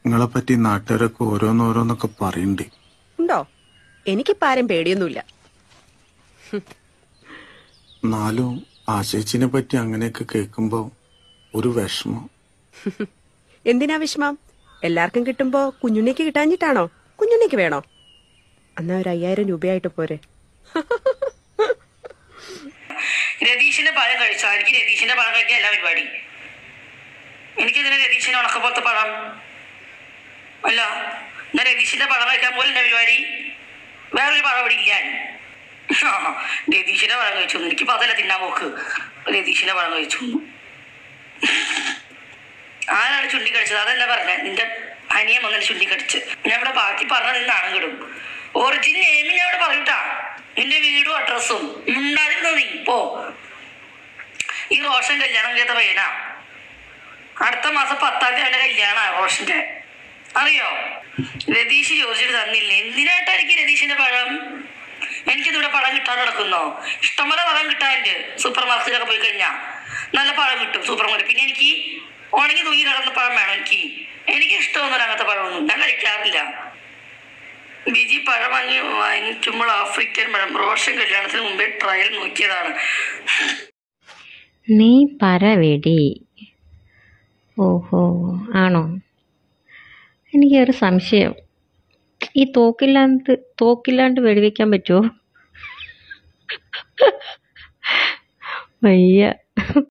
നിങ്ങളെ പറ്റി നാട്ടുകാരൊക്കെ ഓരോന്നോരോന്നൊക്കെ പറയണ്ട് ഉണ്ടോ എനിക്കിപ്പോ ആരും പേടിയൊന്നുമില്ല എന്നാലും ആശേച്ചിനെ പറ്റി അങ്ങനെയൊക്കെ കേൾക്കുമ്പോ ഒരു വിഷമം എന്തിനാ വിഷമം എല്ലാവർക്കും കിട്ടുമ്പോ കുഞ്ഞുണ്ണിക്ക് കിട്ടാഞ്ഞിട്ടാണോ കുഞ്ഞുണ്ണിക്ക് വേണോ എന്നാ ഒരു അയ്യായിരം രൂപയായിട്ട് പോരെ രതീഷിന്റെ പഴം കഴിച്ചോ എനിക്ക് രതീഷിന്റെ പഴം കഴിക്കാൻ എല്ലാ പരിപാടി എനിക്കെതിരെ രതീഷിന്റെ ഉണക്കപ്പുറത്ത് പഴം അല്ല എന്നാ രതീഷിന്റെ പഴം കഴിക്കാൻ പോലും എന്റെ പരിപാടി വേറൊരു പഴം ഇവിടെ ഇല്ല ആ, രതീഷിന്റെ പഴം കഴിച്ചു എനിക്കിപ്പോ അതല്ല തിന്നാൻ പോക്ക് രതീഷിന്റെ പഴം കഴിച്ചു ആരാണ് ചുണ്ടി കടിച്ചത് അതല്ല പറഞ്ഞത് നിന്റെ അനിയൻ വന്നിട്ട് ചുണ്ടി കടിച്ച് ഞാൻ ഇവിടെ ബാക്കി പറഞ്ഞ നിന്നാണ് കിടും ഒറിജിനൽ നെയിം ഞാൻ ഇവിടെ പറയൂട്ടാ നിന്റെ വീടും അഡ്രസ്സും ഉണ്ടായിരുന്നു നീ പോ ഈ റോഷൻ കല്യാണം ചെയ്ത പയ്യനാ അടുത്ത മാസം പത്താം തീയതി അവന്റെ കല്യാണ റോഷന്റെ അറിയോ രതീഷ് ചോദിച്ചിട്ട് തന്നില്ല എന്തിനായിട്ടായിരിക്കും രതീഷിന്റെ പഴം എനിക്കിതിവിടെ പഴം കിട്ടാൻ നടക്കുന്നോ ഇഷ്ടംപോലെ പഴം കിട്ടാനുണ്ട് സൂപ്പർ മാർക്കറ്റിലൊക്കെ പോയി കഴിഞ്ഞാ നല്ല പഴം കിട്ടും സൂപ്പർ മാർക്കറ്റ് പിന്നെ എനിക്ക് ഉണങ്ങി തൂങ്ങി കിടന്ന പഴം വേണം എനിക്ക് എനിക്ക് ഇഷ്ടമൊന്നുമില്ല അങ്ങനത്തെ പഴമൊന്നും ഞാൻ കഴിക്കാറില്ല ബിജി പഴം വാങ്ങി വാങ്ങിക്കുമ്പോൾ ആഫ്രിക്കൻ പഴം റോഷൻ കല്യാണത്തിന് മുമ്പേ ട്രയൽ നോക്കിയതാണ് നീ പരവെടി ഓഹോ ആണോ എനിക്കൊരു സംശയം ഈ തോക്കില്ലാണ്ട് തോക്കില്ലാണ്ട് വെടിവെക്കാൻ പറ്റുമോ വയ്യ